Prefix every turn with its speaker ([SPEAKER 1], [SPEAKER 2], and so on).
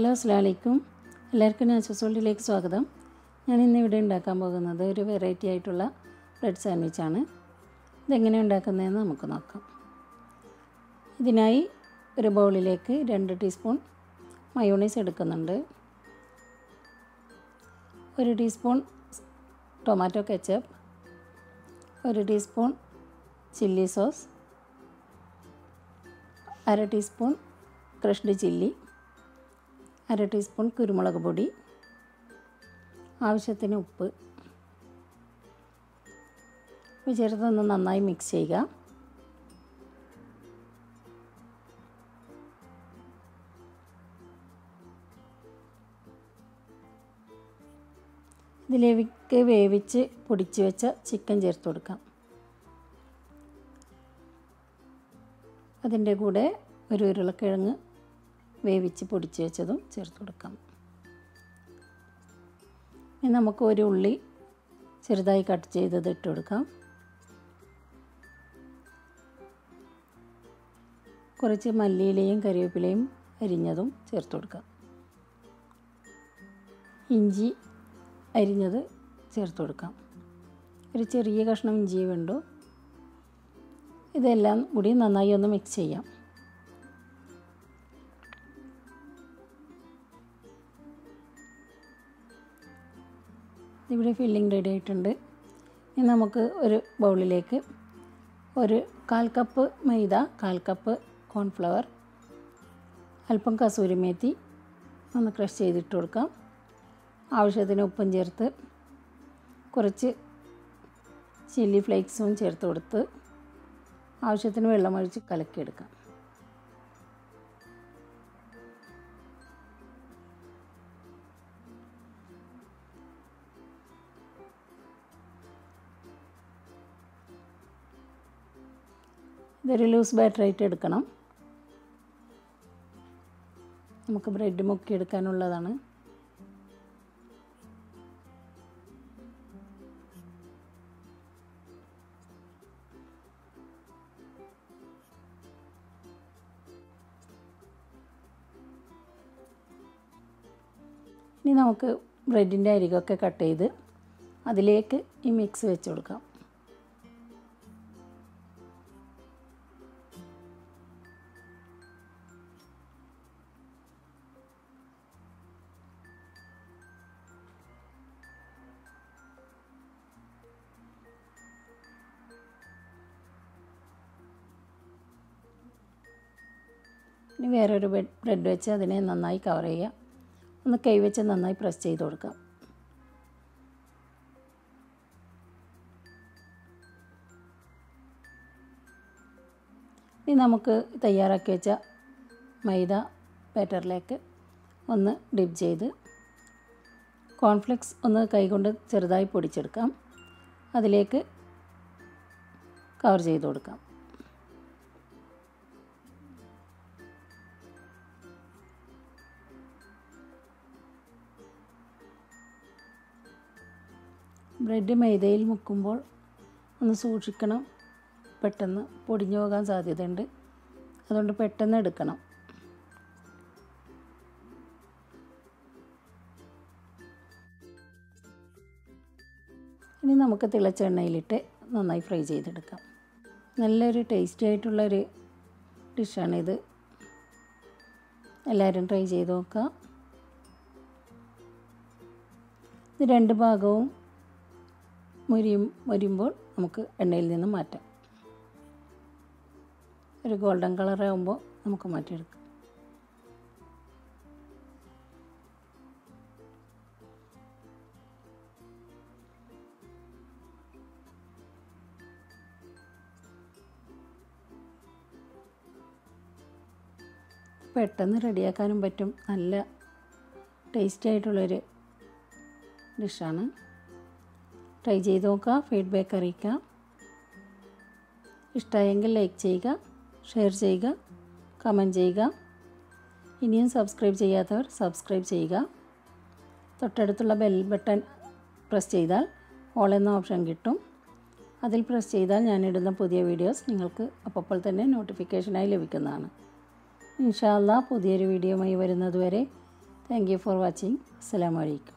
[SPEAKER 1] hello അസ്സാം വലൈക്കും എല്ലാവർക്കും നാച്ചുറൽ സോൾട്ടിലേക്ക് സ്വാഗതം ഞാൻ ഇന്ന് ഇവിടെ ഉണ്ടാക്കാൻ പോകുന്നത് ഒരു വെറൈറ്റി ആയിട്ടുള്ള ബ്രെഡ് സാൻഡ്വിച്ചാണ് ഇതെങ്ങനെ ഉണ്ടാക്കുന്നതെന്ന് നമുക്ക് നോക്കാം ഇതിനായി ഒരു ബൗളിലേക്ക് രണ്ട് ടീസ്പൂൺ മയോണൈസ് എടുക്കുന്നുണ്ട് ഒരു ടീസ്പൂൺ ടൊമാറ്റോ കെച്ചപ്പ് ഒരു ടീസ്പൂൺ ചില്ലി സോസ് അര ടീസ്പൂൺ ക്രഷ്ഡ് ചില്ലി അര ടീസ്പൂൺ കുരുമുളക് പൊടി ആവശ്യത്തിന് ഉപ്പ് ഇവ ചേർത്തൊന്ന് നന്നായി മിക്സ് ചെയ്യുക ഇതിലേക്ക് വേവിച്ച് പൊടിച്ച് വെച്ച ചിക്കൻ ചേർത്ത് കൊടുക്കാം അതിൻ്റെ കൂടെ ഒരു ഉരുളക്കിഴങ്ങ് വേവിച്ച് പൊടിച്ച് വെച്ചതും ചേർത്ത് കൊടുക്കാം ഇനി നമുക്ക് ഒരു ഉള്ളി ചെറുതായി കട്ട് ചെയ്തത് ഇട്ട് കൊടുക്കാം കുറച്ച് മല്ലിയിലയും കറിവേപ്പിലയും അരിഞ്ഞതും ചേർത്ത് കൊടുക്കാം ഇഞ്ചി അരിഞ്ഞത് ചേർത്ത് കൊടുക്കാം ഒരു ചെറിയ കഷ്ണം ഇഞ്ചി വേണ്ടു ഇതെല്ലാം കൂടി നന്നായി ഒന്ന് മിക്സ് ചെയ്യാം ഇവിടെ ഫില്ലിംഗ് റെഡി ആയിട്ടുണ്ട് ഇനി നമുക്ക് ഒരു ബൗളിലേക്ക് ഒരു കാൽ കപ്പ് മൈദ കാൽ കപ്പ് കോൺഫ്ലവർ അല്പം കസൂരി മേത്തി ഒന്ന് ക്രഷ് ചെയ്തിട്ട് കൊടുക്കാം ആവശ്യത്തിന് ഉപ്പും ചേർത്ത് കുറച്ച് ചില്ലി ഫ്ലേക്സും ചേർത്ത് കൊടുത്ത് ആവശ്യത്തിന് വെള്ളമൊഴിച്ച് കലക്കിയെടുക്കാം ഇതൊരു ലൂസ് ബാറ്ററായിട്ട് എടുക്കണം നമുക്ക് ബ്രെഡ് മുക്കി എടുക്കാനുള്ളതാണ് ഇനി നമുക്ക് ബ്രെഡിൻ്റെ അരികൊക്കെ കട്ട് ചെയ്ത് അതിലേക്ക് ഈ മിക്സ് വെച്ച് കൊടുക്കാം ഇനി വേറൊരു ബ്രെഡ് വെച്ച് അതിനെ നന്നായി കവർ ചെയ്യുക ഒന്ന് കൈവച്ച് നന്നായി പ്രസ് ചെയ്ത് കൊടുക്കാം ഇനി നമുക്ക് തയ്യാറാക്കി വെച്ച മൈദ ബാറ്ററിലേക്ക് ഒന്ന് ഡിപ്പ് ചെയ്ത് കോൺഫ്ലെക്സ് ഒന്ന് കൈകൊണ്ട് ചെറുതായി പൊടിച്ചെടുക്കാം അതിലേക്ക് കവർ ചെയ്ത് കൊടുക്കാം ബ്രെഡ് മൈദയിൽ മുക്കുമ്പോൾ ഒന്ന് സൂക്ഷിക്കണം പെട്ടെന്ന് പൊടിഞ്ഞു പോകാൻ സാധ്യതയുണ്ട് അതുകൊണ്ട് പെട്ടെന്ന് എടുക്കണം ഇനി നമുക്ക് തിളച്ച എണ്ണയിലിട്ട് നന്നായി ഫ്രൈ ചെയ്തെടുക്കാം നല്ലൊരു ടേസ്റ്റി ആയിട്ടുള്ളൊരു ഡിഷാണിത് എല്ലാവരും ട്രൈ ചെയ്ത് നോക്കുക ഇത് രണ്ട് ഭാഗവും മുരിയും മുരിയുമ്പോൾ നമുക്ക് എണ്ണയിൽ നിന്ന് മാറ്റാം ഒരു ഗോൾഡൻ കളർ ആകുമ്പോൾ നമുക്ക് മാറ്റിയെടുക്കാം പെട്ടെന്ന് റെഡിയാക്കാനും പറ്റും നല്ല ടേസ്റ്റി ആയിട്ടുള്ളൊരു ഡിഷാണ് ട്രൈ ചെയ്ത് നോക്കുക ഫീഡ്ബാക്ക് അറിയിക്കുക ഇഷ്ടമായെങ്കിൽ ലൈക്ക് ചെയ്യുക ഷെയർ ചെയ്യുക കമൻറ്റ് ചെയ്യുക ഇനിയും സബ്സ്ക്രൈബ് ചെയ്യാത്തവർ സബ്സ്ക്രൈബ് ചെയ്യുക തൊട്ടടുത്തുള്ള ബെൽ ബട്ടൺ പ്രസ് ചെയ്താൽ ഓൾ എന്ന ഓപ്ഷൻ കിട്ടും അതിൽ പ്രസ് ചെയ്താൽ ഞാനിടുന്ന പുതിയ വീഡിയോസ് നിങ്ങൾക്ക് അപ്പോൾ തന്നെ നോട്ടിഫിക്കേഷനായി ലഭിക്കുന്നതാണ് ഇൻഷാല്ല പുതിയൊരു വീഡിയോയുമായി വരുന്നതുവരെ താങ്ക് യു ഫോർ വാച്ചിങ് അസ്സലാമു അലൈക്കും